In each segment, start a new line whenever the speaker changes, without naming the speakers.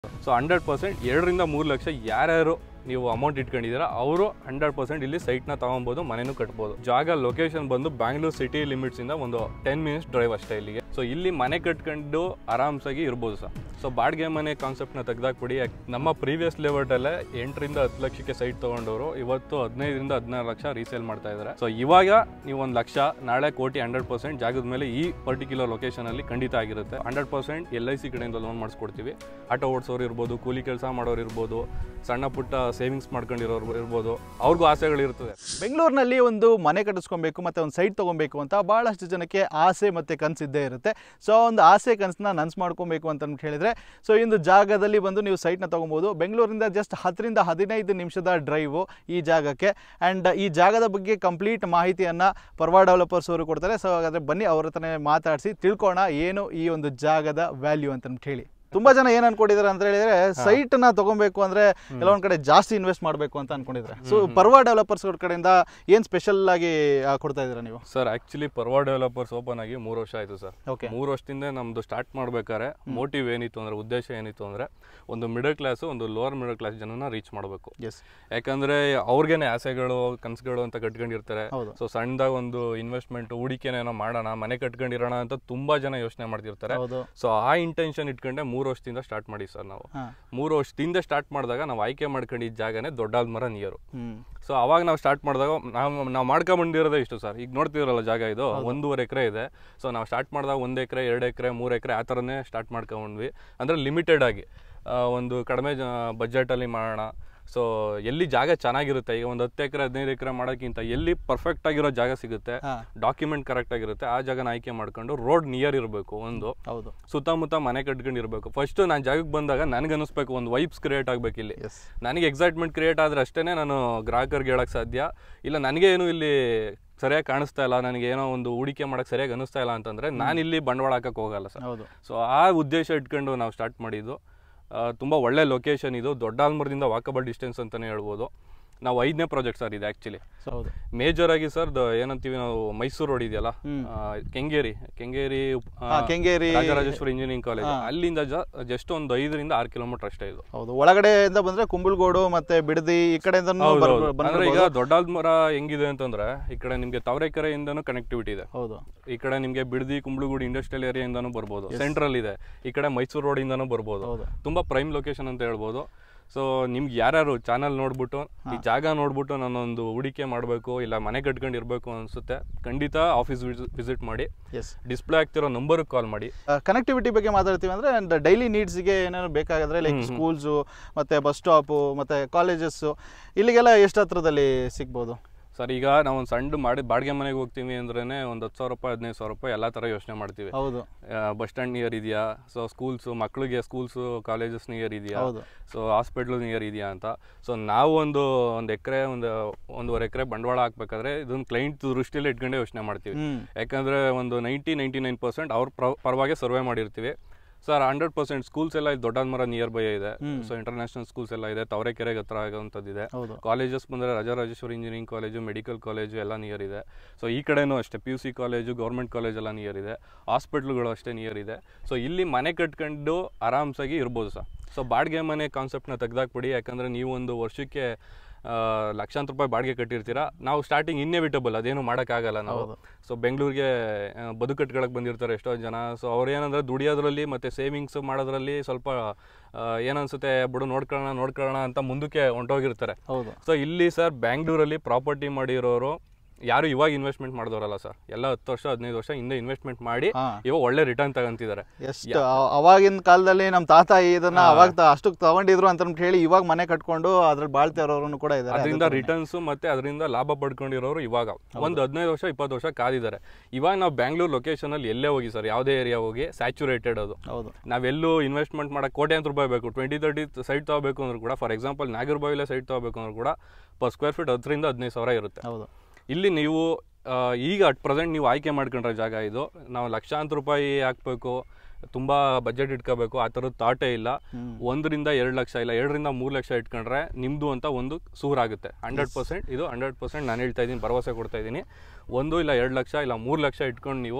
So hundred percent ಎರಡರಿಂದ ಮೂರು ಲಕ್ಷ ಯಾರ್ಯಾರು ನೀವು ಅಮೌಂಟ್ ಇಟ್ಕೊಂಡಿದ್ದೀರಾ ಅವರು ಹಂಡ್ರೆಡ್ ಪರ್ಸೆಂಟ್ ಇಲ್ಲಿ ಸೈಟ್ನ ತಗೊಬೋದು ಮನೆನೂ ಕಟ್ಬೋದು ಜಾಗ ಲೊಕೇಶನ್ ಬಂದು ಬ್ಯಾಂಗ್ಳೂರ್ ಸಿಟಿ ಲಿಮಿಟ್ಸಿಂದ ಒಂದು ಟೆನ್ ಮಿನಿಟ್ಸ್ ಡ್ರೈವ್ ಅಷ್ಟೇ ಇಲ್ಲಿಗೆ ಸೊ ಇಲ್ಲಿ ಮನೆ ಕಟ್ಕೊಂಡು ಆರಾಮ್ಸಾಗಿ ಇರ್ಬೋದು ಸರ್ ಸೊ ಬಾಡಿಗೆ ಮನೆ ಕಾನ್ಸೆಪ್ಟ್ನ ತೆಗ್ದಾಕ್ಬಿಡಿ ಯಾಕ್- ನಮ್ಮ ಪ್ರೀವಿಯಸ್ ಲೆವೆಟಲ್ಲೇ ಎಂಟರಿಂದ ಹತ್ತು ಲಕ್ಷಕ್ಕೆ ಸೈಟ್ ತೊಗೊಂಡವರು ಇವತ್ತು ಹದಿನೈದರಿಂದ ಹದಿನಾರು ಲಕ್ಷ ರೀಸೇಲ್ ಮಾಡ್ತಾ ಇದ್ದಾರೆ ಸೊ ಇವಾಗ ನೀವು ಒಂದು ಲಕ್ಷ ನಾಳೆ ಕೋಟಿ ಹಂಡ್ರೆಡ್ ಪರ್ಸೆಂಟ್ ಜಾಗದ ಮೇಲೆ ಈ ಪರ್ಟಿಕ್ಯುಲರ್ ಲೊಕೇಶನಲ್ಲಿ ಖಂಡಿತ ಆಗಿರುತ್ತೆ hundred percent L I C ಕಡೆಯಿಂದ ಲೋನ್ ಮಾಡಿಸ್ಕೊಡ್ತೀವಿ ಆಟೋ ಓಡಿಸೋರು ಇರ್ಬೋದು ಕೂಲಿ ಕೆಲಸ ಮಾಡೋರು ಇರ್ಬೋದು ಸಣ್ಣ ಪುಟ್ಟ ಸೇವಿಂಗ್ಸ್ ಮಾಡ್ಕೊಂಡಿರೋರು ಇರ್ಬೋದು ಅವ್ರಿಗೂ ಆಸೆಗಳಿರ್ತದೆ
ಬೆಂಗಳೂರಿನಲ್ಲಿ ಒಂದು ಮನೆ ಕಟ್ಟಿಸ್ಕೊಬೇಕು ಮತ್ತು ಒಂದು ಸೈಟ್ ತೊಗೊಬೇಕು ಅಂತ ಭಾಳಷ್ಟು ಜನಕ್ಕೆ ಆಸೆ ಮತ್ತು ಕನಸಿದ್ದೇ ಇರುತ್ತೆ ಸೊ ಆ ಒಂದು ಆಸೆ ಕನಸನ್ನ ನನ್ಸು ಮಾಡ್ಕೊಬೇಕು ಅಂತ ಅಂದ್ಬಿಟ್ಟು ಹೇಳಿದರೆ ಸೊ ಈ ಒಂದು ಜಾಗದಲ್ಲಿ ಬಂದು ನೀವು ಸೈಟ್ನ ತೊಗೊಬೋದು ಬೆಂಗಳೂರಿಂದ ಜಸ್ಟ್ ಹತ್ತರಿಂದ ಹದಿನೈದು ನಿಮಿಷದ ಡ್ರೈವು ಈ ಜಾಗಕ್ಕೆ ಆ್ಯಂಡ್ ಈ ಜಾಗದ ಬಗ್ಗೆ ಕಂಪ್ಲೀಟ್ ಮಾಹಿತಿಯನ್ನು ಪರ್ವಾ ಡೆವಲಪರ್ಸ್ ಅವರು ಕೊಡ್ತಾರೆ ಸೊ ಹಾಗಾದರೆ ಬನ್ನಿ ಅವ್ರ ಹತ್ರನೇ ಮಾತಾಡಿಸಿ ತಿಳ್ಕೋಣ ಏನು ಈ ಒಂದು ಜಾಗದ ವ್ಯಾಲ್ಯೂ ಅಂತ ಅಂದ್ಬಿಟ್ಟು ಹೇಳಿ ತುಂಬಾ ಜನ ಏನ್ ಅನ್ಕೊಂಡಿದ್ದಾರೆ ಅಂತ ಹೇಳಿದ್ರೆ ಸೈಟ್ ನ ತಗೊಬೇಕು ಅಂದ್ರೆ ಕೆಲವೊಂದ್ ಕಡೆ ಜಾಸ್ತಿ ಇನ್ವೆಸ್ಟ್ ಮಾಡಬೇಕು ಅಂತ ಅನ್ಕೊಂಡಿದ್ದಾರೆ ಸೊ ಪರ್ವಾ ಡೆವಲಪರ್ಸ್ ಕಡೆಯಿಂದ ಏನ್ ಸ್ಪೆಷಲ್ ಆಗಿ ಆ, ಕೊಡ್ತಾ ಇದ್ದೀರಾ ನೀವು
sir actually Parva developers open ಆಗಿ ಮೂರು ವರ್ಷ ಆಯಿತು ಸರ್
ಓಕೆ
ಮೂರು ವರ್ಷದಿಂದ ನಮ್ಮದು ಸ್ಟಾರ್ಟ್ ಮಾಡ್ಬೇಕಾದ್ರೆ ಮೋಟಿವ್ ಏನಿತ್ತು ಅಂದ್ರೆ ಉದ್ದೇಶ ಏನಿತ್ತು ಅಂದ್ರೆ ಒಂದು ಮಿಡಲ್ ಕ್ಲಾಸು ಒಂದು ಲೋವರ್ ಮಿಡಲ್ ಕ್ಲಾಸ್ ಜನನ ರೀಚ್ ಮಾಡಬೇಕು
ಎಸ್
ಯಾಕಂದ್ರೆ ಅವ್ರಿಗೇನೆ ಆಸೆಗಳು ಕನಸುಗಳು ಅಂತ ಕಟ್ಕೊಂಡಿರ್ತಾರೆ
ಹೌದು
ಸೊ ಸಣ್ಣದಾಗ ಒಂದು ಇನ್ವೆಸ್ಟ್ಮೆಂಟ್ ಹೂಡಿಕೆನೇನೋ ಮಾಡೋಣ ಮನೆ ಕಟ್ಕೊಂಡಿರೋಣ ಅಂತ ತುಂಬಾ ಜನ ಯೋಚನೆ ಮಾಡ್ತಿರ್ತಾರೆ
ಹೌದು
ಸೊ ಆ ಇಂಟೆನ್ಷನ್ ಇಟ್ಕೊಂಡೆ ಮೂರು ವರ್ಷದಿಂದ ಸ್ಟಾರ್ಟ್ ಮಾಡಿ ಸರ್ ನಾವು
ಹಾ
ಮೂರು ವರ್ಷದಿಂದ ಸ್ಟಾರ್ಟ್ ಮಾಡಿದಾಗ ನಾವು ಆಯ್ಕೆ ಮಾಡ್ಕೊಂಡಿದ್ದ ಜಾಗನೇ ದೊಡ್ಡಾದ ಮರ ನಿಯರು
ಹ್ಮ್
ಸೊ ಅವಾಗ ನಾವು ಸ್ಟಾರ್ಟ್ ಮಾಡಿದಾಗ ನಾವು ನಾವು ಮಾಡ್ಕೊಂಬಂದಿರೋದೇ ಇಷ್ಟು ಸರ್ ಈಗ ನೋಡ್ತಿರಲ್ಲ ಜಾಗ ಇದು ಒಂದೂವರೆ ಎಕರೆ ಇದೆ ಸೊ ನಾವು ಸ್ಟಾರ್ಟ್ ಮಾಡಿದಾಗ ಒಂದು ಎಕರೆ ಎರಡು ಎಕರೆ ಮೂರು ಎಕರೆ ಆ ಥರನೇ ಸ್ಟಾರ್ಟ್ ಮಾಡ್ಕೊಂಡ್ವಿ ಅಂದರೆ ಲಿಮಿಟೆಡ್ ಆಗಿ ಆ, ಒಂದು ಕಡಿಮೆ ಬಜೆಟಲ್ಲಿ ಮಾಡೋಣ ಸೊ ಎಲ್ಲಿ ಜಾಗ ಚೆನ್ನಾಗಿರುತ್ತೆ ಈಗ ಒಂದು ಹತ್ತು ಎಕರೆ ಹದಿನೈದು ಎಕರೆ ಮಾಡೋಕ್ಕಿಂತ ಎಲ್ಲಿ ಪರ್ಫೆಕ್ಟ್ ಆಗಿರೋ ಜಾಗ ಸಿಗುತ್ತೆ
ಹಾ
ಡಾಕ್ಯುಮೆಂಟ್ ಕರೆಕ್ಟ್ ಆಗಿರುತ್ತೆ ಆ ಜಾಗನ ಆಯ್ಕೆ ಮಾಡ್ಕೊಂಡು ರೋಡ್ ನಿಯರ್ ಇರಬೇಕು ಒಂದು
ಹೌದು
ಸುತ್ತಮುತ್ತ ಮನೆ ಕಟ್ಕೊಂಡಿರ್ಬೇಕು ಫಸ್ಟ್ ನಾನು ಜಾಗಕ್ಕೆ ಬಂದಾಗ ನನಗೆ ಅನಿಸ್ಬೇಕು ಒಂದು ವೈಬ್ಸ್ ಕ್ರಿಯೇಟ್ ಆಗಬೇಕು ಇಲ್ಲಿ
ಎಸ್
ನನಗೆ ಎಕ್ಸೈಟ್ಮೆಂಟ್ ಕ್ರಿಯೇಟ್ ಆದ್ರೆ ಅಷ್ಟೇ ನಾನು ಗ್ರಾಹಕರಿಗೆ ಹೇಳಕ್ಕೆ ಸಾಧ್ಯ ಇಲ್ಲ ನನಗೆ ಏನು ಇಲ್ಲಿ ಸರಿಯಾಗಿ ಕಾಣಿಸ್ತಾ ಇಲ್ಲ ನನಗೆ ಏನೋ ಒಂದು ಹೂಡಿಕೆ ಮಾಡಕ್ಕೆ ಸರಿಯಾಗಿ ಅನಿಸ್ತಾ ಇಲ್ಲ ಅಂತಂದರೆ ನಾನು ಇಲ್ಲಿ ಬಂಡವಾಳ ಹಾಕಕ್ಕೆ ಹೋಗಲ್ಲ ಸರ್
ಹೌದು
ಸೊ ಆ ಉದ್ದೇಶ ಇಟ್ಕೊಂಡು ನಾವು ಸ್ಟಾರ್ಟ್ ಮಾಡಿದ್ದು ಆ, ತುಂಬ ಒಳ್ಳೆ ಲೊಕೇಶನ್ ಇದು ದೊಡ್ಡ ಆಲ್ಮರದಿಂದ ವಾಕಬಲ್ ಡಿಸ್ಟೆನ್ಸ್ ಅಂತಲೇ ಹೇಳ್ಬೋದು ನಾವು ಐದನೇ ಪ್ರಾಜೆಕ್ಟ್ ಸರ್ ಇದು ಆ್ಯಕ್ಚುಲಿ
ಸೊ ಹೌದು
ಮೇಜರ್ ಆಗಿ ಸರ್ ಏನಂತೀವಿ ನಾವು ಮೈಸೂರು ರೋಡ್ ಇದೆಯಲ್ಲ
ಹ್ಮ್.
ಆ, ಕೆಂಗೇರಿ ಕೆಂಗೇರಿ ಆ,
ಹಾ ಕೆಂಗೇರಿ
ರಾಜರಾಜೇಶ್ವರಿ ಇಂಜಿನಿಯರಿಂಗ್ ಕಾಲೇಜ್ ಅಲ್ಲಿಂದ ಜಸ್ಟ್ ಒಂದು ಐದರಿಂದ ಆರು ಕಿಲೋಮೀಟರ್ ಅಷ್ಟೇ ಇದು
ಹೌದು ಒಳಗಡೆಯಿಂದ ಬಂದ್ರೆ ಕುಂಬಳಗೋಡು ಮತ್ತೆ ಬಿಡದಿ ಈ ಕಡೆಯಿಂದ
ಹೌದು, ಹೌದು. ಅಂದ್ರೆ ಈಗ ದೊಡ್ಡಾದ ಮರ ಹೆಂಗಿದೆ ಅಂತಂದ್ರೆ ಈ ಕಡೆ ನಿಮ್ಗೆ ತಾವರೆಕೆರೆಯಿಂದನೂ ಕನೆಕ್ಟಿವಿಟಿ ಇದೆ
ಹೌದು
ಈ ಕಡೆ ನಿಮ್ಗೆ ಬಿಡದಿ ಕುಂಬಳಗೂಡು ಇಂಡಸ್ಟ್ರಿಯಲ್ ಏರಿಯಾಯಿಂದನೂ ಬರ್ಬೋದು ಸೆಂಟ್ರಲ್ ಇದೆ ಈ ಕಡೆ ಮೈಸೂರು ರೋಡ್ ಇಂದನೂ ಬರ್ಬೋದು
ಹೌದು
ತುಂಬಾ ಪ್ರೈಮ್ ಲೊಕೇಶನ್ ಅಂತ ಹೇಳ್ಬೋದು ಸೊ ನಿಮ್ಗೆ ಯಾರ್ಯಾರು ಚಾನಲ್ ನೋಡ್ಬಿಟ್ಟು ಈ ಜಾಗ ನೋಡ್ಬಿಟ್ಟು ನಾನೊಂದು ಹೂಡಿಕೆ ಮಾಡಬೇಕು ಇಲ್ಲ ಮನೆ ಕಟ್ಕೊಂಡು ಇರಬೇಕು ಅನ್ಸುತ್ತೆ ಖಂಡಿತ ಆಫೀಸ್ ವಿಸಿಟ್ ಮಾಡಿ
ಎಸ್
ಡಿಸ್ಪ್ಲೇ ಆಗ್ತಿರೋ ನಂಬರ್ಗೆ ಕಾಲ್ ಮಾಡಿ
ಕನೆಕ್ಟಿವಿಟಿ ಬಗ್ಗೆ ಮಾತಾಡ್ತೀವಿ ಅಂದರೆ ಡೈಲಿ ನೀಡ್ಸ್ಗೆ ಏನೇನು ಬೇಕಾಗಿದ್ರೆ ಲೈಕ್ ಸ್ಕೂಲ್ಸು ಮತ್ತು ಬಸ್ ಸ್ಟಾಪು ಮತ್ತು ಕಾಲೇಜಸ್ಸು ಇಲ್ಲಿಗೆಲ್ಲ ಎಷ್ಟು ಹತ್ರದಲ್ಲಿ ಸಿಗ್ಬೋದು
ಸರ್ ಈಗ ನಾವು ಒಂದು ಸಣ್ಣ ಮಾಡಿ ಬಾಡಿಗೆ ಮನೆಗೆ ಹೋಗ್ತೀವಿ ಅಂದ್ರೆ ಒಂದು ಹತ್ತು ಸಾವಿರ ರೂಪಾಯಿ ಹದಿನೈದು ಸಾವಿರ ರೂಪಾಯಿ ಎಲ್ಲ ಥರ ಯೋಚನೆ ಮಾಡ್ತೀವಿ
ಹೌದು
ಬಸ್ ಸ್ಟ್ಯಾಂಡ್ ನಿಯರ್ ಇದೆಯಾ ಸೊ ಸ್ಕೂಲ್ಸು ಮಕ್ಕಳಿಗೆ ಸ್ಕೂಲ್ಸು ಕಾಲೇಜಸ್ ನಿಯರ್ ಇದೆಯಾ
ಹೌದು
ಸೊ ಹಾಸ್ಪಿಟ್ಲು ನಿಯರ್ ಇದೆಯಾ ಅಂತ ಸೊ ನಾವು ಒಂದು ಒಂದು ಎಕರೆ ಒಂದು ಒಂದೂವರೆ ಎಕರೆ ಬಂಡವಾಳ ಹಾಕ್ಬೇಕಾದ್ರೆ ಇದೊಂದು ಕ್ಲೈಂಟ್ ದೃಷ್ಟಿಯಲ್ಲಿ ಇಟ್ಕೊಂಡೇ ಯೋಚನೆ ಮಾಡ್ತೀವಿ
ಹ್ಞೂ
ಯಾಕಂದರೆ ಒಂದು ನೈಂಟಿ ನೈಂಟಿ ನೈನ್ ಪರ್ಸೆಂಟ್ ಅವ್ರ ಪ್ರ ಪರವಾಗಿ ಸರ್ವೆ ಮಾಡಿರ್ತೀವಿ ಸರ್ ಹಂಡ್ರೆಡ್ ಪರ್ಸೆಂಟ್ ಸ್ಕೂಲ್ಸ್ ಎಲ್ಲ ಇಲ್ಲಿ ದೊಡ್ಡ ಮರ ನಿಯರ್ ಬೈ ಇದೆ ಸೊ ಇಂಟರ್ನ್ಯಾಷನಲ್ ಸ್ಕೂಲ್ಸ್ ಎಲ್ಲ ಇದೆ ತವರೆಕೆರೆಗೆ ಹತ್ರ ಆಗೋವಂಥದ್ದಿದೆ
ಹೌದು
ಕಾಲೇಜಸ್ ಬಂದರೆ Rajarajeshwari engineering college medical college ಎಲ್ಲ ನಿಯರ್ ಇದೆ ಸೊ ಈ ಕಡೆನೂ ಅಷ್ಟೇ P U C college government college ಎಲ್ಲ ನಿಯರ್ ಇದೆ ಹಾಸ್ಪಿಟ್ಲ್ಗಳು ಅಷ್ಟೇ ನಿಯರ್ ಇದೆ ಸೊ ಇಲ್ಲಿ ಮನೆ ಕಟ್ಕೊಂಡು ಆರಾಮ್ಸಾಗಿ ಇರ್ಬೋದು ಸರ್ ಸೊ ಬಾಡಿಗೆ ಮನೆ ಕಾನ್ಸೆಪ್ಟ್ನ ತೆಗ್ದಾಕ್ಬಿಡಿ ಯಾಕಂದರೆ ನೀವು ಒಂದು ವರ್ಷಕ್ಕೆ ಆ, ಲಕ್ಷಾಂತರ ರೂಪಾಯಿ ಬಾಡಿಗೆ ಕಟ್ಟಿರ್ತೀರಾ ನಾವು ಸ್ಟಾರ್ಟಿಂಗ್ ಇನ್ನೆವಿಟಬಲ್ ಅದೇನು ಮಾಡೋಕ್ಕಾಗಲ್ಲ ನಾವು
ಹೌದು.
ಸೊ ಬೆಂಗಳೂರಿಗೆ ಬದುಕಟ್ಕೊಳಕ್ಕೆ ಬಂದಿರ್ತಾರೆ ಎಷ್ಟೋ ಜನ ಸೊ ಅವ್ರು ಏನಂದ್ರೆ ದುಡಿಯೋದ್ರಲ್ಲಿ ಮತ್ತು ಸೇವಿಂಗ್ಸ್ ಮಾಡೋದ್ರಲ್ಲಿ ಸ್ವಲ್ಪ ಆ, ಏನನ್ಸುತ್ತೆ ಬಿಡು ನೋಡ್ಕೊಳ್ಳೋಣ ನೋಡ್ಕೊಳ್ಳೋಣ ಅಂತ ಮುಂದಕ್ಕೆ ಹೊಂಟೋಗಿರ್ತಾರೆ
ಹೌದು
ಸೊ ಇಲ್ಲಿ ಸರ್ ಬ್ಯಾಂಗ್ಳೂರಲ್ಲಿ ಪ್ರಾಪರ್ಟಿ ಮಾಡಿರೋರು ಯಾರು ಇವಾಗ ಇನ್ವೆಸ್ಟ್ಮೆಂಟ್ ಮಾಡಿದವರಲ್ಲ ಸರ್ ಎಲ್ಲ ಹತ್ತು ವರ್ಷ ಹದಿನೈದು ವರ್ಷ ಹಿಂದೆ ಇನ್ವೆಸ್ಟ್ಮೆಂಟ್ ಮಾಡಿ
ಹಾ
ಇವಾಗ ಒಳ್ಳೆ ರಿಟರ್ನ್ ತಗೊಂತಿದ್ದಾರೆ
ಎಷ್ಟು ಆ- ಅವಾಗಿನ ಕಾಲದಲ್ಲಿ ನಮ್ಮ ತಾತ ಇದನ್ನ ಅವಾಗ ತ- ಅಷ್ಟಕ್ಕೆ ತಗೊಂಡಿದ್ರು ಅಂತ ಅಂದ್ಬಿಟ್ಟು ಹೇಳಿ ಇವಾಗ ಮನೆ ಕಟ್ಕೊಂಡು ಅದ್ರಲ್ಲಿ ಬಾಳ್ತಾ ಇರೋರು ಕೂಡ ಇದ್ದಾರೆ
ಅದರಿಂದ ರಿಟರ್ನ್ಸ್ ಮತ್ತೆ ಅದರಿಂದ ಲಾಭ ಪಡ್ಕೊಂಡಿರೋರು ಇವಾಗ ಒಂದು ಹದಿನೈದು ವರ್ಷ ಇಪ್ಪತ್ತು ವರ್ಷ ಕಾದಿದ್ದಾರೆ ಇವಾಗ ನಾವು ಬ್ಯಾಂಗ್ಳೂರ್ ಲೊಕೇಶನ್ ಅಲ್ಲಿ ಎಲ್ಲೇ ಹೋಗಿ ಸರ್ ಯಾವುದೇ ಏರಿಯಾ ಹೋಗಿ ಸ್ಯಾಚುರೇಟೆಡ್ ಅದು
ಹೌದು
ನಾವೆಲ್ಲೂ ಇನ್ವೆಸ್ಟ್ಮೆಂಟ್ ಮಾಡಕ್ಕೆ ಕೋಟ್ಯಾಂತರ ರೂಪಾಯಿ ಬೇಕು ಟ್ವೆಂಟಿ ತರ್ಟಿ ಸೈಟ್ ತಗೋಬೇಕು ಅಂದ್ರೂ ಕೂಡ ಫಾರ್ ಎಕ್ಸಾಂಪಲ್ ನಾಗರಬಾವಿಲೇ ಸೈಟ್ ತಗೋಬೇಕು ಅಂದ್ರೂ ಕೂಡ ಪರ್ ಸ್ಕ್ವೇರ್ ಫೀಟ್ ಹತ್ತರಿಂದ ಹದಿನೈದು ಸಾವಿರ ಇರುತ್ತೆ
ಹೌದು
ಇಲ್ಲಿ ನೀವು ಆ, ಈಗ ಅಟ್ ಪ್ರೆಸೆಂಟ್ ನೀವು ಆಯ್ಕೆ ಮಾಡ್ಕೊಂಡ್ರೆ ಜಾಗ ಇದು ನಾವು ಲಕ್ಷಾಂತರ ರೂಪಾಯಿ ಹಾಕ್ಬೇಕು ತುಂಬ ಬಜೆಟ್ ಇಟ್ಕೋಬೇಕು ಆ ಥರದ ಥಾಟೇ ಇಲ್ಲ
ಹ್ಮ್.
ಒಂದರಿಂದ ಎರಡು ಲಕ್ಷ ಇಲ್ಲ ಎರಡರಿಂದ ಮೂರು ಲಕ್ಷ ಇಟ್ಕೊಂಡ್ರೆ ನಿಮ್ಮದು ಅಂತ ಒಂದು ಸೂರಾಗುತ್ತೆ ಹಂಡ್ರೆಡ್ ಪರ್ಸೆಂಟ್ ಇದು ಹಂಡ್ರೆಡ್ ಪರ್ಸೆಂಟ್ ನಾನು ಹೇಳ್ತಾ ಇದ್ದೀನಿ ಭರವಸೆ ಕೊಡ್ತಾ ಇದ್ದೀನಿ ಒಂದು ಇಲ್ಲ ಎರಡು ಲಕ್ಷ ಇಲ್ಲ ಮೂರು ಲಕ್ಷ ಇಟ್ಕೊಂಡು ನೀವು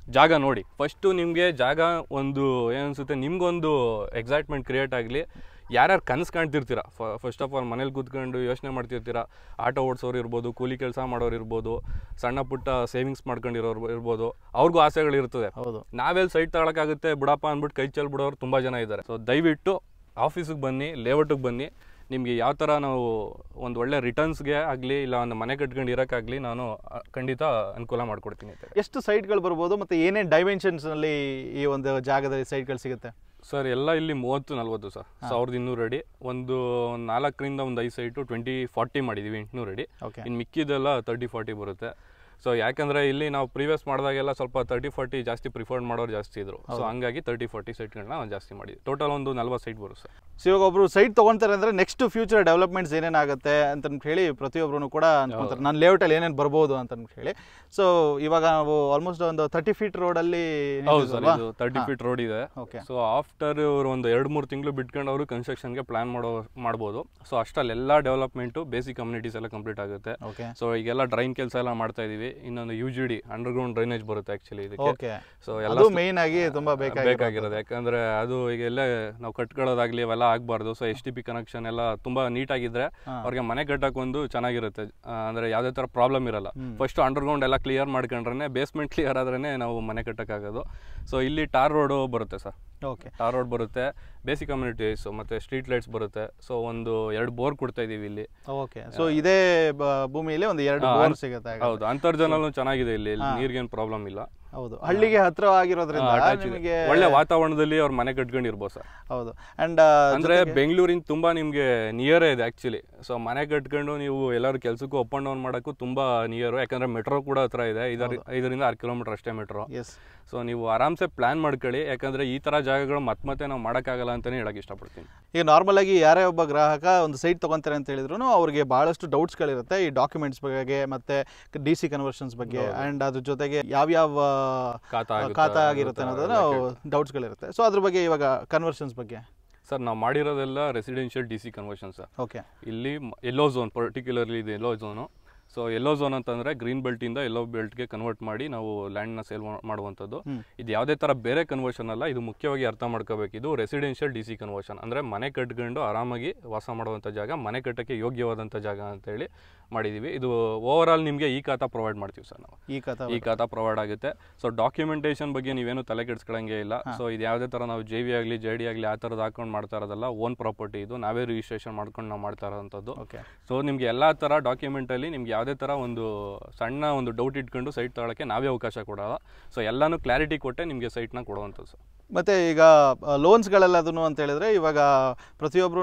ಜಾಗ ನೋಡಿ ಫಸ್ಟು ನಿಮಗೆ ಜಾಗ ಒಂದು ಏನನ್ಸುತ್ತೆ ನಿಮ್ಗೊಂದು ಎಕ್ಸೈಟ್ಮೆಂಟ್ ಕ್ರಿಯೇಟ್ ಆಗಲಿ ಯಾರ್ಯಾರು ಕನಸು ಕಾಣ್ತಿರ್ತೀರ ಫಸ್ಟ್ ಆಫ್ ಆಲ್ ಮನೇಲಿ ಕೂತ್ಕೊಂಡು ಯೋಚನೆ ಮಾಡ್ತಿರ್ತೀರ ಆಟೋ ಓಡಿಸೋರು ಇರ್ಬೋದು ಕೂಲಿ ಕೆಲಸ ಮಾಡೋರು ಇರ್ಬೋದು ಸಣ್ಣ ಪುಟ್ಟ ಸೇವಿಂಗ್ಸ್ ಮಾಡ್ಕೊಂಡಿರೋರು ಇರ್ಬೋದು ಅವ್ರಿಗೂ ಆಸೆಗಳಿರ್ತದೆ
ಹೌದು
ನಾವೆಲ್ಲಿ ಸೈಟ್ ತಗೊಳಕ್ಕಾಗುತ್ತೆ ಬಿಡಪ್ಪ ಅಂದ್ಬಿಟ್ಟು ಕೈ ಚೆಲ್ ಬಿಡೋರು ತುಂಬ ಜನ ಇದ್ದಾರೆ ಸೊ ದಯವಿಟ್ಟು ಆಫೀಸಿಗೆ ಬನ್ನಿ ಲೇಔಟಿಗೆ ಬನ್ನಿ ನಿಮಗೆ ಯಾವ ಥರ ನಾವು ಒಂದು ಒಳ್ಳೆ ರಿಟರ್ನ್ಸ್ಗೆ ಆಗಲಿ ಇಲ್ಲ ಒಂದು ಮನೆ ಕಟ್ಕೊಂಡು ಇರೋಕ್ಕಾಗಲಿ ನಾನು ಅ, ಖಂಡಿತ ಅನುಕೂಲ ಮಾಡಿಕೊಡ್ತೀನಿ ಅಂತ
ಎಷ್ಟು ಸೈಟ್ಗಳು ಬರ್ಬೋದು ಮತ್ತು ಏನೇನು ಡೈಮೆನ್ಷನ್ಸ್ನಲ್ಲಿ ಈ ಒಂದು ಜಾಗದಲ್ಲಿ ಸೈಟ್ಗಳು ಸಿಗುತ್ತೆ
ಸರ್ ಎಲ್ಲ ಇಲ್ಲಿ ಮೂವತ್ತು ನಲ್ವತ್ತು ಸರ್ ಸಾವಿರದ ಇನ್ನೂರು ಅಡಿ ಒಂದು ಒಂದ್ ನಾಲ್ಕರಿಂದ ಒಂದು ಐದು ಸೈಟು ಟ್ವೆಂಟಿ ಫಾರ್ಟಿ ಮಾಡಿದ್ದೀವಿ ಎಂಟುನೂರು ಅಡಿ
ಓಕೆ
ಇನ್ನು ಮಿಕ್ಕಿದೆಲ್ಲ ತರ್ಟಿ ಫಾರ್ಟಿ ಬರುತ್ತೆ ಸೊ ಯಾಕಂದ್ರೆ ಇಲ್ಲಿ ನಾವು ಪ್ರೀವಿಯಸ್ ಮಾಡಿದಾಗೆಲ್ಲ ಸ್ವಲ್ಪ ತರ್ಟಿ ಫಾರ್ಟಿ ಜಾಸ್ತಿ ಪ್ರಿಫರ್ಡ್ ಮಾಡೋರು ಜಾಸ್ತಿ ಇದ್ರು ಸೊ ಹಂಗಾಗಿ ತರ್ಟಿ ಫಾರ್ಟಿ ಸೈಟ್ಗಳನ್ನ ನಾವು ಜಾಸ್ತಿ ಮಾಡಿದ್ವಿ ಟೋಟಲ್ ಒಂದು ನಲ್ವತ್ತು ಸೈಟ್ ಬರುತ್ತೆ ಸರ್
ಸೊ ಇವಾಗ ಒಬ್ರು ಸೈಟ್ ತೊಗೊಳ್ತಾರೆ ಅಂದರೆ ನೆಕ್ಸ್ಟ್ ಫ್ಯೂಚರ್ ಡೆವಲಪ್ಮೆಂಟ್ಸ್ ಏನೇನಾಗುತ್ತೆ ಅಂತ ಹೇಳಿ ಪ್ರತಿಯೊಬ್ಬರು ಕೂಡ ಅನ್ಕೊಂತಾರೆ ನಾನು ಲೇಔಟಲ್ಲಿ ಏನೇನು ಬರ್ಬೋದು ಅಂತ ಹೇಳಿ ಸೊ ಇವಾಗ ನಾವು ಆಲ್ಮೋಸ್ಟ್ ಒಂದು ತರ್ಟಿ ಫೀಟ್ ರೋಡಲ್ಲಿ
ಹೌದು ಸರ್ ಇದು ತರ್ಟಿ ಫೀಟ್ ರೋಡ್ ಇದೆ
ಓಕೆ
ಸೊ ಆಫ್ಟರ್ ಇವರು ಒಂದು ಎರಡು ಮೂರು ತಿಂಗಳು ಬಿಟ್ಕೊಂಡು ಅವರು ಕನ್ಸ್ಟ್ರಕ್ಷನ್ಗೆ ಪ್ಲಾನ್ ಮಾಡೋ ಮಾಡ್ಬೋದು ಸೊ ಅಷ್ಟಲ್ಲಿ ಎಲ್ಲ ಡೆವಲಪ್ಮೆಂಟು ಬೇಸಿಕ್ ಕಮ್ಯುನಿಟೀಸ್ ಎಲ್ಲ ಕಂಪ್ಲೀಟ್ ಆಗುತ್ತೆ
ಓಕೆ
ಸೊ ಈಗೆಲ್ಲ ಡ್ರೈನ್ ಕೆಲಸ ಎಲ್ಲ ಮಾಡ್ತಾ ಇದೀವಿ ಇನ್ನೊಂದು U G D underground drainage ಬರುತ್ತೆ ಆಕ್ಚುಲಿ ಇದಕ್ಕೆ
ಓಕೆ
ಸೊ ಎಲ್ಲ
ಅದು ಮೇಯ್ನ್ ಆಗಿ ತುಂಬಾ ಬೇಕಾಗಿ
ಬೇಕಾಗಿರೋದು ಯಾಕಂದ್ರೆ ಅದು ಈಗ ಎಲ್ಲ ನಾವು ಕಟ್ಕೊಳ್ಳೋದಾಗ್ಲಿ ಅವೆಲ್ಲ ಆಗಬಾರ್ದು so S T P connection ಎಲ್ಲ ತುಂಬಾ ನೀಟಾಗಿದ್ರೆ ಅವ್ರಿಗೆ ಮನೆ ಕಟ್ಟಕ್ಕೆ ಒಂದು ಚೆನ್ನಾಗಿರುತ್ತೆ ಆ, ಅಂದ್ರೆ ಯಾವುದೇ ಥರ ಪ್ರಾಬ್ಲಮ್ ಇರಲ್ಲ ಫಸ್ಟ್ ಅಂಡರ್ಗ್ರೌಂಡ್ ಎಲ್ಲ ಕ್ಲಿಯರ್ ಮಾಡ್ಕೊಂಡ್ರೆ ಬೇಸ್ಮೆಂಟ್ ಕ್ಲಿಯರ್ ಆದ್ರೇ ನಾವು ಮನೆ ಕಟ್ಟಕ್ಕಾಗೋದು ಸೊ ಇಲ್ಲಿ ಟಾರ್ ರೋಡು ಬರುತ್ತೆ ಸರ್
ಓಕೆ
ಟಾರ್ ರೋಡ್ ಬರುತ್ತೆ ಬೇಸಿಕ್ ಕಮ್ಯುನಿಟೀಸ್ ಮತ್ತೆ ಸ್ಟ್ರೀಟ್ ಲೈಟ್ಸ್ ಬರುತ್ತೆ ಸೊ ಒಂದು ಎರಡು ಬೋರ್ ಕೊಡ್ತಾ ಇದೀವಿ ಇಲ್ಲಿ
ಓಕೆ ಸೊ ಇದೇ ಬ- ಭೂಮಿಯಲ್ಲಿ ಒಂದು ಎರಡು
ಹಾ,
ಬೋರ್
ಅನ್-
ಸಿಗುತ್ತೆ ಆಗ.
ಹೌದು ಅಂತರ್ಜಲನೂ ಚೆನ್ನಾಗಿದೆ ಇಲ್ಲಿ ನೀರಿಗೇನು ಪ್ರಾಬ್ಲಮ್ ಇಲ್ಲ
ಹೌದು ಹಳ್ಳಿಗೆ ಹತ್ರ ಆಗಿರೋದ್ರಿಂದ
attach ಇದೆ.
ನಿಮಗೆ
ಒಳ್ಳೆ ವಾತಾವರಣದಲ್ಲಿ ಅವ್ರ ಮನೆ ಕಟ್ಕೊಂಡಿರ್ಬೋದು ಸರ್
ಹೌದು ಅಂಡ್
ಅಂದ್ರೆ ಬೆಂಗಳೂರಿನ ತುಂಬಾ ನಿಮ್ಗೆ ನಿಯರೇ ಇದೆ ಆಕ್ಚುಲಿ ಸೊ ಮನೆ ಕಟ್ಕೊಂಡು ನೀವು ಎಲ್ಲರೂ ಕೆಲಸಕ್ಕೂ ಅಪ್ ಅಂಡ್ ಡೌನ್ ಮಾಡೋಕ್ಕೂ ತುಂಬಾ ನಿಯರ್ ಯಾಕಂದ್ರೆ ಮೆಟ್ರೋ ಕೂಡ ಹತ್ರ ಇದೆ ಐದರ ಐದರಿಂದ ಆರು ಕಿಲೋಮೀಟರ್ ಅಷ್ಟೇ ಮೆಟ್ರೋ
ಎಸ್
ಸೊ ನೀವು ಆರಾಮ್ಸೆ ಪ್ಲಾನ್ ಮಾಡ್ಕೊಳ್ಳಿ ಯಾಕಂದ್ರೆ ಈ ತರ ಜಾಗಗಳು ಮತ್ತೆ ಮತ್ತೆ ನಾವು ಮಾಡೋಕ್ಕಾಗಲ್ಲ ಅಂತಾನೆ ಹೇಳಕ್ ಇಷ್ಟಪಡ್ತೀನಿ
ಈಗ ನಾರ್ಮಲ್ ಆಗಿ ಯಾರೇ ಒಬ್ಬ ಗ್ರಾಹಕ ಒಂದು ಸೈಟ್ ತಗೊಂತಾರೆ ಅಂತ ಹೇಳಿದ್ರು ಅವ್ರಿಗೆ ಬಹಳಷ್ಟು ಡೌಟ್ಸ್ಗಳಿರುತ್ತೆ ಈ ಡಾಕ್ಯುಮೆಂಟ್ಸ್ ಬಗ್ಗೆ ಮತ್ತೆ ಡಿ ಸಿ ಕನ್ವರ್ಷನ್ಸ್ ಬಗ್ಗೆ ಅಂಡ್ ಅದ್ರ ಜೊತೆಗೆ ಯಾವ್ಯಾವ
ಖಾತಾ ಆಗುತ್ತೆ,
ಖಾತಾ ಆಗಿರುತ್ತೆ ಅನ್ನೋದನ್ನ ಡೌಟ್ಸ್ಗಳಿರುತ್ತೆ ಸೊ ಅದ್ರ ಬಗ್ಗೆ ಇವಾಗ ಕನ್ವರ್ಷನ್ಸ್ ಬಗ್ಗೆ
ಸರ್ ನಾವು ಮಾಡಿರೋದೆಲ್ಲ residential D C conversion sir
okay
ಇಲ್ಲಿ ಎಲ್ಲೋ ಝೋನ್ ಪರ್ಟಿಕ್ಯುಲರ್ಲಿ ಇದು yellow zone so yellow zone ಅಂತಂದ್ರೆ ಗ್ರೀನ್ ಬೆಲ್ಟಿಂದ ಎಲ್ಲೋ ಬೆಲ್ಟ್ಗೆ ಕನ್ವರ್ಟ್ ಮಾಡಿ ನಾವು ಲ್ಯಾಂಡ್ನ ಸೇಲ್ ಮಾಡುವಂಥದ್ದು
ಹ್ಮ್.
ಇದು ಯಾವುದೇ ಥರ ಬೇರೆ ಕನ್ವರ್ಷನ್ ಅಲ್ಲ ಇದು ಮುಖ್ಯವಾಗಿ ಅರ್ಥ ಮಾಡ್ಕೋಬೇಕು ಇದು ರೆಸಿಡೆನ್ಷಿಯಲ್ ಡಿ ಸಿ ಕನ್ವರ್ಷನ್ ಅಂದರೆ ಮನೆ ಕಟ್ಕೊಂಡು ಆರಾಮಾಗಿ ವಾಸ ಮಾಡುವಂಥ ಜಾಗ ಮನೆ ಕಟ್ಟಕ್ಕೆ ಯೋಗ್ಯವಾದಂಥ ಜಾಗ ಅಂತೇಳಿ ಮಾಡಿದ್ದೀವಿ ಇದು ಓವರ್ ಆಲ್ ನಿಮಗೆ ಈ ಖಾತಾ ಪ್ರೊವೈಡ್ ಮಾಡ್ತೀವಿ ಸರ್ ನಾವು
ಈ ಕಥಾ
ಈ ಖಾತಾ ಪ್ರೊವೈಡ್ ಆಗುತ್ತೆ ಸೊ ಡಾಕ್ಯುಮೆಂಟೇಷನ್ ಬಗ್ಗೆ ನೀವೇನು ತಲೆ ಕೆಡಿಸ್ಕೊಳ್ಳಂಗೆ ಇಲ್ಲ ಸೊ ಇದು ಯಾವುದೇ ಥರ ನಾವು ಜೆ ವಿ ಆಗಲಿ ಜೆ ಡಿ ಆಗಲಿ ಆ ಥರದ್ದು ಹಾಕೊಂಡು ಮಾಡ್ತಾ ಇರೋದಲ್ಲ ಓನ್ ಪ್ರಾಪರ್ಟಿ ಇದು ನಾವೇ ರಿಜಿಸ್ಟ್ರೇಷನ್ ಮಾಡ್ಕೊಂಡು ನಾವು ಮಾಡ್ತಾ ಇರೋವಂಥದ್ದು
ಓಕೆ
ಸೊ ನಿಮ್ಗೆ ಎಲ್ಲ ಥರ ಡಾಕ್ಯುಮೆಂಟಲ್ಲಿ ನಿಮ್ಗೆ ಯಾವುದೇ ಥರ ಒಂದು ಸಣ್ಣ ಒಂದು ಡೌಟ್ ಇಟ್ಕೊಂಡು ಸೈಟ್ ತಗೊಳ್ಳೋಕ್ಕೆ ನಾವೇ ಅವಕಾಶ ಕೊಡೋಲ್ಲ ಸೊ ಎಲ್ಲನೂ ಕ್ಲಾರಿಟಿ ಕೊಟ್ಟೆ ನಿಮಗೆ ಸೈಟ್ನ ಕೊಡುವಂಥದ್ದು ಸರ್
ಮತ್ತೆ ಈಗ ಲೋನ್ಸ್ಗಳೆಲ್ಲದನ್ನು ಅಂತ ಹೇಳಿದ್ರೆ ಇವಾಗ ಪ್ರತಿಯೊಬ್ರು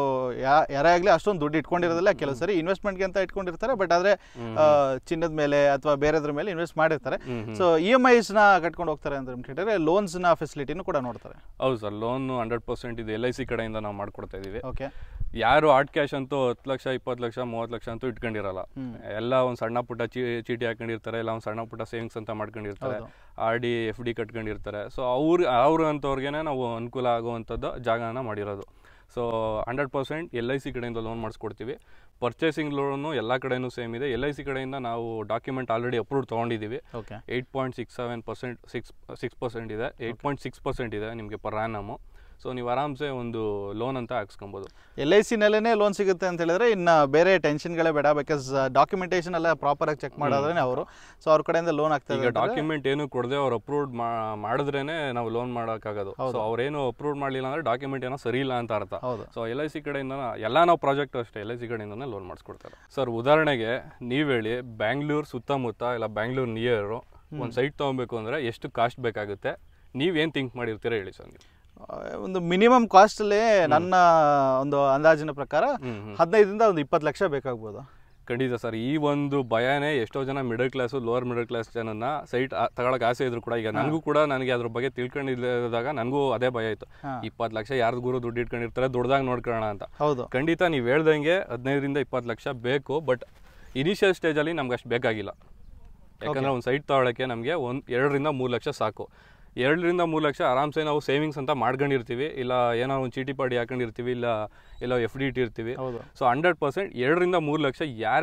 ಯಾರೇ ಆಗಲಿ ಅಷ್ಟೊಂದು ದುಡ್ಡು ಇಟ್ಕೊಂಡಿರೋದಿಲ್ಲ ಕೆಲವು ಸರಿ ಇನ್ವೆಸ್ಟ್ಮೆಂಟ್ಗೆ ಅಂತ ಇಟ್ಕೊಂಡಿರ್ತಾರೆ ಬಟ್ ಆದರೆ ಚಿನ್ನದ ಮೇಲೆ ಅಥವಾ ಬೇರೆದ್ರ ಮೇಲೆ ಇನ್ವೆಸ್ಟ್ ಮಾಡಿರ್ತಾರೆ ಸೊ ಇ ಎಮ್ ಐಸ್ನ ಕಟ್ಕೊಂಡು ಹೋಗ್ತಾರೆ ಅಂತ ಹೇಳಿದ್ರೆ ಲೋನ್ಸ್ನ ಫೆಸಿಲಿಟಿನೂ ಕೂಡ ನೋಡ್ತಾರೆ
ಹೌದು ಸರ್ ಲೋನ್ ಹಂಡ್ರೆಡ್ ಪರ್ಸೆಂಟ್ ಇದು ಎಲ್ ಐ ಸಿ ಕಡೆಯಿಂದ ನಾವು ಮಾಡ್ಕೊಡ್ತಾ ಇದ್ದೀವಿ
ಓಕೆ
ಯಾರು ಆರ್ಟ್ ಕ್ಯಾಶ್ ಅಂತೂ ಹತ್ತು ಲಕ್ಷ ಇಪ್ಪತ್ತು ಲಕ್ಷ ಮೂವತ್ತು ಲಕ್ಷ ಅಂತೂ ಇಟ್ಕೊಂಡಿರಲ್ಲ ಎಲ್ಲ ಒಂದು ಸಣ್ಣ ಪುಟ್ಟ ಚೀ ಚೀಟಿ ಹಾಕೊಂಡಿರ್ತಾರೆ ಇಲ್ಲ ಒಂದು ಸಣ್ಣ ಪುಟ್ಟ ಸೇವಿಂಗ್ಸ್ ಅಂತ ಮಾಡ್ಕೊಂಡಿರ್ತಾರೆ ಆರ್ ಡಿ ಎಫ್ ಡಿ ಕಟ್ಕೊಂಡಿರ್ತಾರೆ ಸೊ ಅವ್ರು ಅವ್ರು ಅಂಥವ್ರಿಗೆ ನಾವು ಅನುಕೂಲ ಆಗುವಂಥದ್ದು ಜಾಗನ ಮಾಡಿರೋದು so hundred percent L I C ಕಡೆಯಿಂದ ಲೋನ್ ಮಾಡಿಸ್ಕೊಡ್ತೀವಿ ಪರ್ಚೇಸಿಂಗ್ ಲೋನು ಎಲ್ಲ ಕಡೆನೂ ಸೇಮ್ ಇದೆ ಎಲ್ ಐ ಸಿ ಕಡೆಯಿಂದ ನಾವು ಡಾಕ್ಯುಮೆಂಟ್ ಆಲ್ರೆಡಿ ಅಪ್ರೂವ್ ತೊಗೊಂಡಿದ್ದೀವಿ
okay
eight point six seven percent six six percent ಇದೆ ಏಯ್ಟ್ ಪಾಯಿಂಟ್ ಸಿಕ್ಸ್ ಪರ್ಸೆಂಟ್ ಇದೆ ನಿಮಗೆ ಪರ್ ಆ್ಯನಮು ಸೊ ನೀವು ಆರಾಮ್ಸೆ ಒಂದು ಲೋನ್ ಅಂತ ಹಾಕ್ಸ್ಕೊಬೋದು
ಎಲ್ ಐ ಸಿನಲ್ಲೇ ಲೋನ್ ಸಿಗುತ್ತೆ ಅಂತ ಹೇಳಿದ್ರೆ ಇನ್ನು ಬೇರೆ ಟೆನ್ಷನ್ಗಳೇ ಬೇಡ ಬಿಕಾಸ್ ಡಾಕ್ಯುಮೆಂಟೇಷನ್ ಎಲ್ಲ ಪ್ರಾಪರಾಗಿ ಚೆಕ್ ಮಾಡೋದ್ರೆ ಅವರು ಸೊ ಅವ್ರ ಕಡೆಯಿಂದ ಲೋನ್ ಆಗ್ತದೆ
ಈಗ ಡಾಕ್ಯುಮೆಂಟ್ ಏನು ಕೊಡದೆ ಅವ್ರು ಅಪ್ರೂವ್ಡ್ ಮಾಡಿದ್ರೇನೆ ನಾವು ಲೋನ್ ಮಾಡೋಕ್ಕಾಗೋದು ಸೊ ಅವ್ರೇನು ಅಪ್ರೂವ್ ಮಾಡಲಿಲ್ಲ ಅಂದ್ರೆ ಡಾಕ್ಯುಮೆಂಟ್ ಏನೋ ಸರಿ ಇಲ್ಲ ಅಂತ ಅರ್ಥ
ಹೌದು
ಸೊ ಎಲ್ ಐ ಸಿ ಕಡೆಯಿಂದ ಎಲ್ಲ ನಾವು ಪ್ರಾಜೆಕ್ಟ್ ಅಷ್ಟೇ ಎಲ್ ಐ ಸಿ ಕಡೆಯಿಂದನೇ ಲೋನ್ ಮಾಡಿಸ್ಕೊಡ್ತಾರೆ ಸರ್ ಉದಾಹರಣೆಗೆ ನೀವು ಹೇಳಿ ಬ್ಯಾಂಗ್ಳೂರ್ ಸುತ್ತಮುತ್ತ ಇಲ್ಲ ಬ್ಯಾಂಗ್ಳೂರ್ ನಿಯರು ಒಂದು ಸೈಟ್ ತೊಗೊಬೇಕು ಅಂದರೆ ಎಷ್ಟು ಕಾಸ್ಟ್ ಬೇಕಾಗುತ್ತೆ ನೀವೇನು ಥಿಂಕ್ ಮಾಡಿರ್ತೀರಾ ಹೇಳಿ ಸರ್ ನೀವು
ಆ, ಒಂದು ಮಿನಿಮಮ್ ಕಾಸ್ಟಲ್ಲಿ ನನ್ನ ಒಂದು ಅಂದಾಜಿನ ಪ್ರಕಾರ
ಹ್ಮ್, ಹ್ಮ್.
ಹದಿನೈದರಿಂದ ಒಂದು ಇಪ್ಪತ್ತು ಲಕ್ಷ ಬೇಕಾಗ್ಬೋದು
ಖಂಡಿತ ಸರ್ ಈ ಒಂದು ಭಯನೇ ಎಷ್ಟೋ ಜನ middle class lower middle class ಜನನ ಸೈಟ್ ತಗೊಳಕ್ ಆಸೆ ಇದ್ರು ಕೂಡ ಈಗ ನನಗೂ ಕೂಡ ನನಗೆ ಅದ್ರ ಬಗ್ಗೆ ತಿಳ್ಕೊಂಡಿಲ್ಲದಾಗ ನನಗೂ ಅದೇ ಭಯ ಇತ್ತು
ಹಾ.
ಇಪ್ಪತ್ತು ಲಕ್ಷ ಯಾರ್ದು ಗುರು ದುಡ್ಡು ಇಟ್ಕೊಂಡಿರ್ತಾರೆ ದುಡ್ದಾಗ ನೋಡ್ಕೊಳ್ಳೋಣ ಅಂತ
ಹೌದು
ಖಂಡಿತ ನೀವು ಹೇಳ್ದಂಗೆ ಹದಿನೈದರಿಂದ ಇಪ್ಪತ್ತು ಲಕ್ಷ ಬೇಕು ಬಟ್ ಇನಿಷಿಯಲ್ ಸ್ಟೇಜಲ್ಲಿ ನಮ್ಗೆ ಅಷ್ಟು ಬೇಕಾಗಿಲ್ಲ ಯಾಕಂದ್ರೆ ಒಂದು ಸೈಟ್ ತಗೊಳ್ಳೋಕ್ಕೆ ನಮಗೆ ಒಂದು ಎರಡರಿಂದ ಮೂರು ಲಕ್ಷ ಸಾಕು ಎರಡರಿಂದ ಮೂರು ಲಕ್ಷ ಆರಾಮ್ಸೆ ನಾವು ಸೇವಿಂಗ್ಸ್ ಅಂತ ಮಾಡ್ಕೊಂಡಿರ್ತೀವಿ ಇಲ್ಲ ಏನೋ ಒಂದು ಚೀಟಿ ಪಾಡಿ ಹಾಕೊಂಡಿರ್ತೀವಿ ಇಲ್ಲ ಎಲ್ಲೋ ಎಫ್ ಡಿ ಇಟ್ಟಿರ್ತೀವಿ
ಹೌದು
ಸೊ ಹಂಡ್ರೆಡ್ ಪರ್ಸೆಂಟ್ ಎರಡರಿಂದ ಮೂರು ಲಕ್ಷ ಯಾರ್ಯಾರು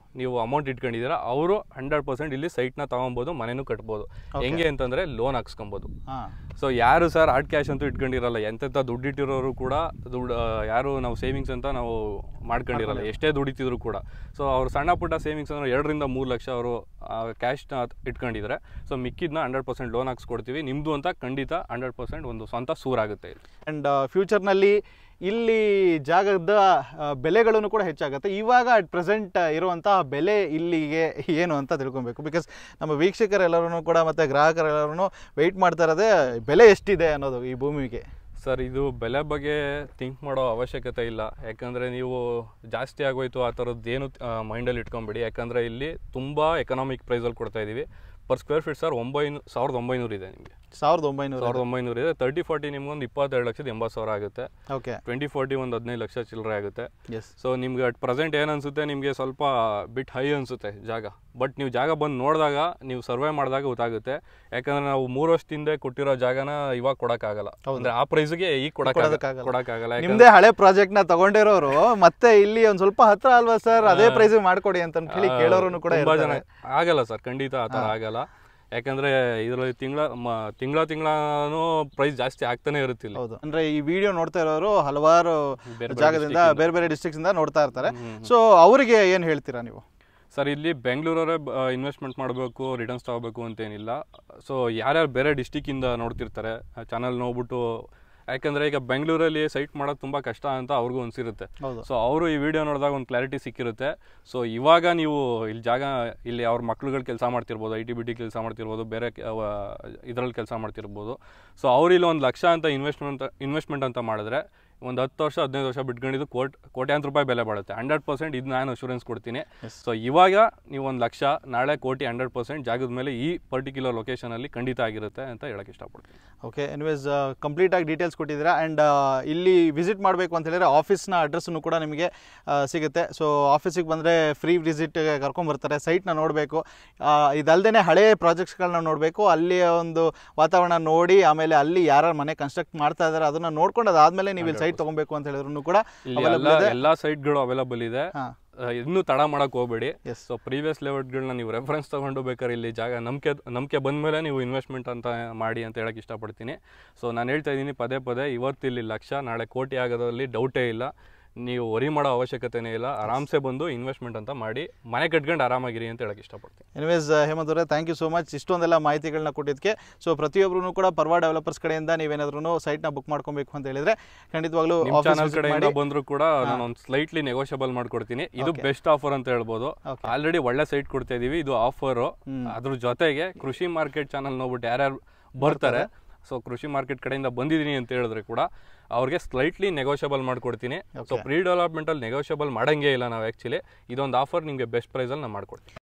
ನೀವು ಅಮೌಂಟ್ ಇಟ್ಕೊಂಡಿದ್ದೀರಾ ಅವರು ಹಂಡ್ರೆಡ್ ಪರ್ಸೆಂಟ್ ಇಲ್ಲಿ ಸೈಟ್ನ ತಗೊಬೋದು ಮನೆನೂ ಕಟ್ಬೋದು ಹೆಂಗೆ ಅಂತಂದರೆ ಲೋನ್ ಹಾಕ್ಸ್ಕೊಬೋದು
ಹಾಂ
ಸೊ ಯಾರು ಸರ್ ಆರ್ಟ್ ಕ್ಯಾಶ್ ಅಂತೂ ಇಟ್ಕೊಂಡಿರಲ್ಲ ಎಂತೆಂಥ ದುಡ್ಡು ಇಟ್ಟಿರೋರು ಕೂಡ ದುಡ್ಡು ಆ, ಯಾರು ನಾವು ಸೇವಿಂಗ್ಸ್ ಅಂತ ನಾವು ಮಾಡ್ಕೊಂಡಿರಲ್ಲ ಎಷ್ಟೇ ದುಡಿತಿದ್ರು ಕೂಡ ಸೊ ಅವ್ರು ಸಣ್ಣ ಪುಟ್ಟ ಸೇವಿಂಗ್ಸ್ ಅಂದ್ರೆ ಎರಡರಿಂದ ಮೂರು ಲಕ್ಷ ಅವರು ಕ್ಯಾಶ್ನ ಇಟ್ಕೊಂಡಿದ್ರೆ ಸೊ ಮಿಕ್ಕಿದ್ನ ಹಂಡ್ರೆಡ್ ಪರ್ಸೆಂಟ್ ಲೋನ್ ಹಾಕ್ಸ್ಕೊಡ್ತೀವಿ ನಿಮ್ಮದು ಅಂತ ಖಂಡಿತ ಹಂಡ್ರೆಡ್ ಪರ್ಸೆಂಟ್ ಒಂದು ಸ್ವಂತ ಸೂರಾಗುತ್ತೆ ಇಲ್ಲಿ
ಆ್ಯಂಡ್ ಫ್ಯೂಚರ್ನಲ್ಲಿ ಇಲ್ಲಿ ಜಾಗದ ಆ, ಬೆಲೆಗಳನ್ನು ಕೂಡ ಹೆಚ್ಚಾಗುತ್ತೆ ಇವಾಗ ಅಟ್ ಪ್ರೆಸೆಂಟ್ ಇರುವಂತಹ ಬೆಲೆ ಇಲ್ಲಿಗೆ ಏನು ಅಂತ ತಿಳ್ಕೊಬೇಕು ಬಿಕಾಸ್ ನಮ್ಮ ವೀಕ್ಷಕರೆಲ್ಲರೂ ಕೂಡ ಮತ್ತು ಗ್ರಾಹಕರೆಲ್ಲರೂ ವೆಯ್ಟ್ ಮಾಡ್ತಾ ಇರೋದೇ ಬೆಲೆ ಎಷ್ಟಿದೆ ಅನ್ನೋದು ಈ ಭೂಮಿಗೆ
ಸರ್ ಇದು ಬೆಲೆ ಬಗ್ಗೆ ಥಿಂಕ್ ಮಾಡೋ ಅವಶ್ಯಕತೆ ಇಲ್ಲ ಯಾಕಂದರೆ ನೀವು ಜಾಸ್ತಿ ಆಗೋಯ್ತು ಆ ಥರದ್ದೇನು ಮೈಂಡಲ್ಲಿ ಇಟ್ಕೊಂಬಿಡಿ ಯಾಕಂದರೆ ಇಲ್ಲಿ ತುಂಬ ಎಕನಾಮಿಕ್ ಪ್ರೈಸಲ್ಲಿ ಕೊಡ್ತಾ ಇದ್ದೀವಿ ಪರ್ ಸ್ಕ್ವೇರ್ ಫೀಟ್ ಸರ್ ಒಂಬೈನೂ ಸಾವಿರದ ಒಂಬೈನೂರು ಇದೆ ನಿಮಗೆ
ಸಾವಿರದ ಒಂಬೈನೂರು
ಸಾವಿರದ ಒಂಬೈನೂರು ಇದೆ ತರ್ಟಿ ಫಾರ್ಟಿ ನಿಮ್ಗೊಂದು ಇಪ್ಪತ್ತೆರಡು ಲಕ್ಷದ ಎಂಬತ್ತು ಸಾವಿರ ಆಗುತ್ತೆ
ಓಕೆ
ಟ್ವೆಂಟಿ ಫಾರ್ಟಿ ಒಂದು ಹದಿನೈದು ಲಕ್ಷ ಚಿಲ್ಲರೆ ಆಗುತ್ತೆ
ಎಸ್
ಸೊ ನಿಮ್ಗೆ ಅಟ್ ಪ್ರೆಸೆಂಟ್ ಏನು ಅನಿಸುತ್ತೆ ನಿಮಗೆ ಸ್ವಲ್ಪ ಬಿಟ್ ಹೈ ಅನಿಸುತ್ತೆ ಜಾಗ ಬಟ್ ನೀವು ಜಾಗ ಬಂದು ನೋಡಿದಾಗ ನೀವು ಸರ್ವೆ ಮಾಡಿದಾಗ ಗೊತ್ತಾಗುತ್ತೆ ಯಾಕಂದ್ರೆ ನಾವು ಮೂರು ವರ್ಷದಿಂದ ಕೊಟ್ಟಿರೋ ಜಾಗನ ಇವಾಗ ಕೊಡೋಕ್ಕಾಗಲ್ಲ ಅಂದ್ರೆ ಆ ಪ್ರೈಸ್ಗೆ ಈಗ ಕೊಡೋಕ್ಕಾಗಲ್ಲ
ಕೊಡೋಕ್ಕಾಗಲ್ಲ.
ಕೊಡೋಕ್ಕಾಗಲ್ಲ ಯಾಕಂದ್ರೆ-
ನಿಮ್ದೇ ಹಳೆ ಪ್ರಾಜೆಕ್ಟ್ ನ ತಗೊಂಡಿರೋರು ಮತ್ತೆ ಇಲ್ಲಿ ಒಂದ್ ಸ್ವಲ್ಪ ಹತ್ರ ಅಲ್ವಾ ಸರ್ ಅದೇ ಪ್ರೈಸ್ ಮಾಡ್ಕೊಡಿ ಅಂತ ಹೇಳಿ ಕೇಳೋರು ಕೂಡ
ತುಂಬಾ ಜನ
ಇರ್ತಾರೆ.
ಆಗಲ್ಲ ಸರ್ ಖಂಡಿತ ಆ ಥರ ಆಗಲ್ಲ ಯಾಕಂದ್ರೆ ಇದರಲ್ಲಿ ತಿಂಗಳ ತಿಂಗಳ ತಿಂಗಳೂ ಪ್ರೈಸ್ ಜಾಸ್ತಿ ಆಗ್ತಾನೆ ಇರುತ್ತಿಲ್ಲ
ಹೌದು ಅಂದ್ರೆ ಈ ವಿಡಿಯೋ ನೋಡ್ತಾ ಇರೋರು ಹಲವಾರು
ಬೇರೆ ಬೇರೆ
ಜಾಗದಿಂದ ಬೇರೆ ಬೇರೆ districts ಇಂದ ನೋಡ್ತಾ ಇರ್ತಾರೆ
ಹ್ಮ್.
ಸೊ ಅವರಿಗೆ ಏನ್ ಹೇಳ್ತೀರಾ ನೀವು
ಸರ್ ಇಲ್ಲಿ ಬೆಂಗಳೂರವರೇ ಇನ್ವೆಸ್ಟ್ಮೆಂಟ್ ಮಾಡಬೇಕು ರಿಟರ್ನ್ಸ್ ತಗೋಬೇಕು ಅಂತೇನಿಲ್ಲ ಸೊ ಯಾರ್ಯಾರು ಬೇರೆ ಡಿಸ್ಟಿಕ್ಕಿಂದ ನೋಡ್ತಿರ್ತಾರೆ ಚಾನಲ್ ನೋಡ್ಬಿಟ್ಟು ಯಾಕಂದರೆ ಈಗ ಬೆಂಗಳೂರಲ್ಲಿ ಸೈಟ್ ಮಾಡೋದು ತುಂಬ ಕಷ್ಟ ಅಂತ ಅವ್ರಿಗೂ ಅನಿಸಿರುತ್ತೆ
ಹೌದು
ಸೊ ಅವರು ಈ ವಿಡಿಯೋ ನೋಡಿದಾಗ ಒಂದು ಕ್ಲಾರಿಟಿ ಸಿಕ್ಕಿರುತ್ತೆ ಸೊ ಇವಾಗ ನೀವು ಇಲ್ಲಿ ಜಾಗ ಇಲ್ಲಿ ಅವ್ರ ಮಕ್ಳುಗಳು ಕೆಲಸ ಮಾಡ್ತಿರ್ಬೋದು ಐ ಟಿ ಬಿ ಟಿ ಕೆಲಸ ಮಾಡ್ತಿರ್ಬೋದು ಬೇರೆ ಇದರಲ್ಲಿ ಕೆಲಸ ಮಾಡ್ತಿರ್ಬೋದು ಸೊ ಅವ್ರು ಇಲ್ಲಿ ಒಂದು ಲಕ್ಷ ಅಂತ ಇನ್ವೆಸ್ಟ್ಮೆಂಟ್ ಇನ್ವೆಸ್ಟ್ಮೆಂಟ್ ಅಂತ ಮಾಡಿದ್ರೆ ಒಂದು ಹತ್ತು ವರ್ಷ ಹದಿನೈದು ವರ್ಷ ಬಿಟ್ಕೊಂಡಿದ್ದು ಕೋಟ್ ಕೋಟ್ಯಾಂತರ ರೂಪಾಯಿ ಬೆಲೆ ಬಾಳುತ್ತೆ ಹಂಡ್ರೆಡ್ ಪರ್ಸೆಂಟ್ ಇದು ನಾನು ಅಶೂರೆನ್ಸ್ ಕೊಡ್ತೀನಿ ಸೊ ಇವಾಗ ನೀವು ಒಂದು ಲಕ್ಷ ನಾಳೆ ಕೋಟಿ ಹಂಡ್ರೆಡ್ ಪರ್ಸೆಂಟ್ ಜಾಗದ ಮೇಲೆ ಈ ಪರ್ಟಿಕ್ಯುಲರ್ ಲೊಕೇಶನಲ್ಲಿ ಖಂಡಿತ ಆಗಿರುತ್ತೆ ಅಂತ ಹೇಳಕ್ಕೆ ಇಷ್ಟಪಡ್ತೀನಿ
ಓಕೆ ಎನಿವೇಸ್ ಕಂಪ್ಲೀಟ್ ಆಗಿ ಡೀಟೇಲ್ಸ್ ಕೊಟ್ಟಿದ್ದೀರಾ ಆ್ಯಂಡ್ ಇಲ್ಲಿ ವಿಸಿಟ್ ಮಾಡಬೇಕು ಅಂತ ಹೇಳಿದ್ರೆ ಆಫೀಸ್ನ ಅಡ್ರೆಸ್ಸನ್ನು ಕೂಡ ನಿಮಗೆ ಆ, ಸಿಗುತ್ತೆ ಸೊ ಆಫೀಸಿಗೆ ಬಂದರೆ ಫ್ರೀ ವಿಸಿಟ್ ಕರ್ಕೊಂಬರ್ತಾರೆ ಸೈಟ್ನ ನೋಡಬೇಕು ಇದಲ್ಲದೆ ಹಳೆ ಪ್ರಾಜೆಕ್ಟ್ಸ್ಗಳನ್ನ ನೋಡಬೇಕು ಅಲ್ಲಿಯ ಒಂದು ವಾತಾವರಣ ನೋಡಿ ಆಮೇಲೆ ಅಲ್ಲಿ ಯಾರು ಮನೆ ಕನ್ಸ್ಟ್ರಕ್ಟ್ ಮಾಡ್ತಾ ಇದ್ದಾರೆ ಅದನ್ನು ನೋಡ್ಕೊಂಡು ಅದಾದಮೇಲೆ ನೀವು ಇಲ್ಲಿ ಸೈಟ್ ತೊಗೊಬೇಕು ಅಂತ ಹೇಳಿದ್ರು ಕೂಡ
ಇಲ್ಲಿ
available
ಎಲ್ಲ
ಇದೆ
ಎಲ್ಲ ಸೈಟ್ಗಳು ಅವೈಲಬಲ್ ಇದೆ
ಹಾಂ
ಆ, ಇನ್ನೂ ತಡ ಮಾಡಕ್ ಹೋಗ್ಬೇಡಿ
Yes.
ಸೊ ಪ್ರೀವಿಯಸ್ ಲೆವೆಟ್ಗಳನ್ನ ನೀವು ರೆಫರೆನ್ಸ್ ತಗೊಂಡು ಬೇಕಾದ್ರೆ ಇಲ್ಲಿ ಜಾಗ ನಂಬಿಕೆ ನಂಬಿಕೆ ಬಂದಮೇಲೆ ನೀವು ಇನ್ವೆಸ್ಟ್ಮೆಂಟ್ ಅಂತ ಮಾಡಿ ಅಂತ ಹೇಳಕ್ ಇಷ್ಟಪಡ್ತೀನಿ ಸೊ ನಾನು ಹೇಳ್ತಾ ಇದ್ದೀನಿ ಪದೇ ಪದೇ ಇವತ್ತು ಇಲ್ಲಿ ಲಕ್ಷ ನಾಳೆ ಕೋಟಿ ಆಗೋದ್ರಲ್ಲಿ ಡೌಟೇ ಇಲ್ಲ ನೀವು ವರಿ ಮಾಡೋ ಅವಶ್ಯಕತೆನೇ ಇಲ್ಲ ಆರಾಮ್ಸೆ ಬಂದು ಇನ್ವೆಸ್ಟ್ಮೆಂಟ್ ಅಂತ ಮಾಡಿ ಮನೆ ಕಟ್ಕೊಂಡು ಆರಾಮಾಗಿರಿ ಅಂತ ಹೇಳಕ್ ಇಷ್ಟಪಡ್ತೀನಿ
ಎನಿವೇಸ್ ಹೇಮಂತ್ ಅವರೇ ಥ್ಯಾಂಕ್ ಯು ಸೋ ಮಚ್ ಇಷ್ಟೊಂದೆಲ್ಲ ಮಾಹಿತಿಗಳನ್ನ ಕೊಟ್ಟಿದ್ದಕ್ಕೆ ಸೊ ಪ್ರತಿಯೊಬ್ಬರು ಕೂಡ ಪರ್ವಾ ಡೆವಲಪರ್ಸ್ ಕಡೆಯಿಂದ ನೀವೇನಾದ್ರೂ ಸೈಟ್ನ ಬುಕ್ ಮಾಡ್ಕೊಬೇಕು ಅಂತ ಹೇಳಿದ್ರೆ ಖಂಡಿತವಾಗ್ಲೂ
ನಿಮ್ಮ
ಆಫೀಸ್
ಚಾನಲ್
ವಿಸಿಟ್
ಕಡೆಯಿಂದ
ಮಾಡಿ
ಬಂದ್ರು ಕೂಡ ನಾನು ಒಂದು ಸ್ಲೈಟ್ಲಿ ನೆಗೋಷಿಯಬಲ್ ಮಾಡ್ಕೊಡ್ತೀನಿ ಇದು ಬೆಸ್ಟ್ ಆಫರ್ ಅಂತ ಹೇಳ್ಬೋದು
Okay.
ಆಲ್ರೆಡಿ ಒಳ್ಳೆ ಸೈಟ್ ಕೊಡ್ತಾ ಇದೀವಿ ಇದು ಆಫರು ಅದ್ರ ಜೊತೆಗೆ ಕೃಷಿ ಮಾರ್ಕೆಟ್ ಚಾನಲ್ ನೋಡ್ಬಿಟ್ಟು ಯಾರ್ಯಾರು ಬರ್ತಾರೆ ಸೊ ಕೃಷಿ ಮಾರ್ಕೆಟ್ ಕಡೆಯಿಂದ ಬಂದಿದ್ದೀನಿ ಅಂತ ಹೇಳಿದ್ರೆ ಕೂಡ ಅವ್ರಿಗೆ ಸ್ಲೈಟ್ಲಿ ನೆಗೋಷಿಯಬಲ್ ಮಾಡ್ಕೊಡ್ತೀನಿ ಸೊ ಪ್ರೀ ಡೆವಲಪ್ಮೆಂಟಲ್ಲಿ ನೆಗೋಷಿಯಬಲ್ ಮಾಡಂಗೇ ಇಲ್ಲ ನಾವು ಆ್ಯಕ್ಚುಲಿ ಇದೊಂದು ಆಫರ್ ನಿಮಗೆ ಬೆಸ್ಟ್ ಪ್ರೈಸಲ್ಲಿ ನಾನು ಮಾಡ್ಕೊಡ್ತೀನಿ